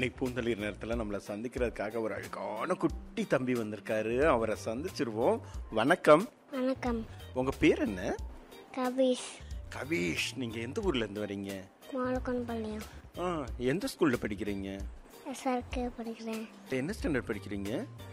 இன்னைக்கு பூந்தளிர் நேரத்தில் நம்மளை சந்திக்கிறதுக்காக ஒரு அழகான குட்டி தம்பி வந்திருக்காரு அவரை சந்திச்சிருவோம் வணக்கம் வணக்கம் உங்க பேர் என்ன கபீஷ் கவிஷ் நீங்க எந்த ஊர்ல இருந்து வரீங்க மாலக்கொன்பாளையம் ஆ எந்த ஸ்கூல்ல படிக்கிறீங்க எஸ்ஆர்கே படிக்கிறேன் என்ன ஸ்டாண்டர்ட் படிக்கிறீங்க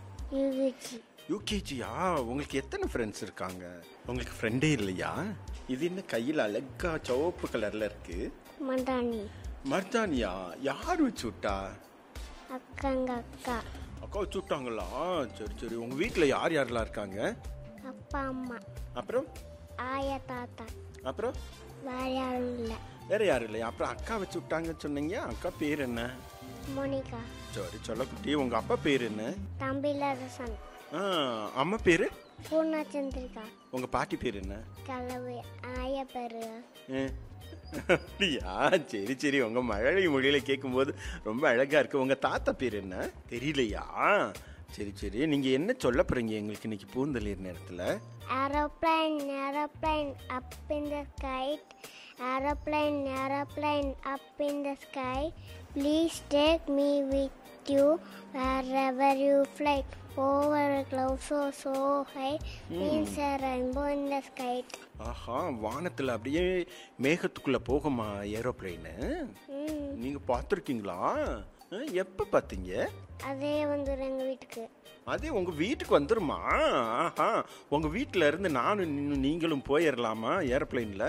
யூஜி யூகேஜியா உங்களுக்கு எத்தனை ஃப்ரெண்ட்ஸ் இருக்காங்க உங்களுக்கு ஃப்ரெண்டே இல்லையா இது என்ன கையில் அழகா சிவப்பு கலர்ல இருக்கு மண்டானி மர்தானியா யார் வச்சு விட்டா அக்கங்க அக்கா அக்கா வச்சு விட்டாங்களா சரி சரி உங்க வீட்டில் யார் யாரெல்லாம் இருக்காங்க அப்பா அம்மா அப்புறம் ஆயா தாத்தா அப்புறம் வேற யாரும் இல்லை வேற யாரும் இல்லையா அப்புறம் அக்கா வச்சு விட்டாங்கன்னு சொன்னீங்க அக்கா பேர் என்ன மோனிகா சரி சொல்ல குட்டி உங்க அப்பா பேர் என்ன தம்பிலரசன் ஆ, அம்மா பேரு பூர்ணச்சந்திரிகா உங்க பாட்டி பேர் என்ன கலவை ஆயா பேரு ஆ. அப்படியா சரி சரி உங்க மழலை மொழியில கேட்கும்போது ரொம்ப அழகா இருக்கு உங்க தாத்தா பேர் என்ன தெரியலையா சரி சரி நீங்க என்ன சொல்ல போறீங்க எங்களுக்கு இன்னைக்கு பூந்தளிர் நேரத்துல aeroplane aeroplane up in the sky aeroplane aeroplane up in the sky please take me with you wherever you flight over cloud so so high means a rainbow in the sky ஆஹா வானத்துல அப்படியே மேகத்துக்குள்ள போகுமா aeroplane ம் நீங்க பார்த்துருக்கீங்களா எப்ப பார்த்தீங்க அதே வந்துடும் எங்கள் வீட்டுக்கு அதே உங்க வீட்டுக்கு வந்துருமா ஆஹா உங்க வீட்ல இருந்து நானும் நீ- நீங்களும் போயிடலாமா ஏரோப்ளைன்ல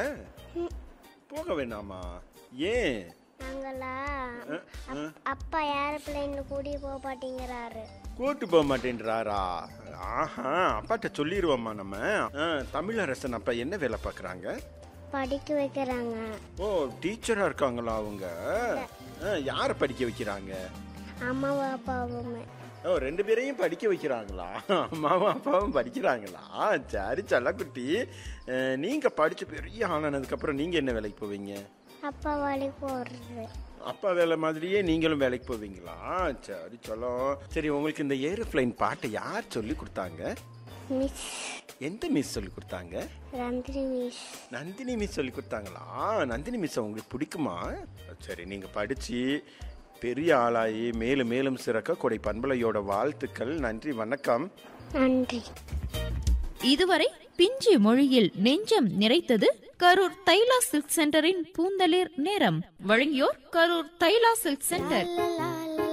போக வேணாமா ஏன் நாங்களா அப்- அப்பா ஏரோப்ளைனில் கூடி போக மாட்டேங்கிறாரு கூட்டு போக மாட்டேன்றாரா ஆஹா அப்பாட்ட சொல்லிடுவோம்மா நம்ம ஆ, தமிழரசன் அப்பா என்ன வேலை பார்க்குறாங்க படிக்க வைக்கிறாங்க ஓ டீச்சரா இருக்காங்களா அவங்க ஆ, யாரை படிக்க வைக்கிறாங்க அம்மாவும் அப்பாவுமே ஓ ரெண்டு பேரையும் படிக்க வைக்கிறாங்களா அம்மாவும் அப்பாவும் படிக்கிறாங்களா சரி செல்லக்குட்டி அஹ், நீங்க படிச்சு பெரிய ஆளானதுக்கு அப்புறம் நீங்க என்ன வேலைக்கு போவீங்க அப்பா வேலைக்கு போடுறது அப்பா வேலை மாதிரியே நீங்களும் வேலைக்கு போவீங்களா சரி சொல்லும் சரி உங்களுக்கு இந்த ஏரோப்ளைன் பாட்டை யார் சொல்லி கொடுத்தாங்க மிஸ் எந்த மிஸ் சொல்லி கொடுத்தாங்க ரந்தினி மிஸ் நந்தினி மிஸ் சொல்லி கொடுத்தாங்களா நந்தினி மிஸ் உங்களுக்கு பிடிக்குமா சரி நீங்க படிச்சு பெரிய ஆளாகி மேலும் மேலும் சிறக்க கொடை பண்பலையோட வாழ்த்துக்கள் நன்றி வணக்கம் நன்றி இதுவரை பிஞ்சு மொழியில் நெஞ்சம் நிறைத்தது கரூர் தைலா சில்க் சென்டரின் பூந்தளிர் நேரம் வழங்கியோர் கரூர் தைலா சில்க் சென்டர்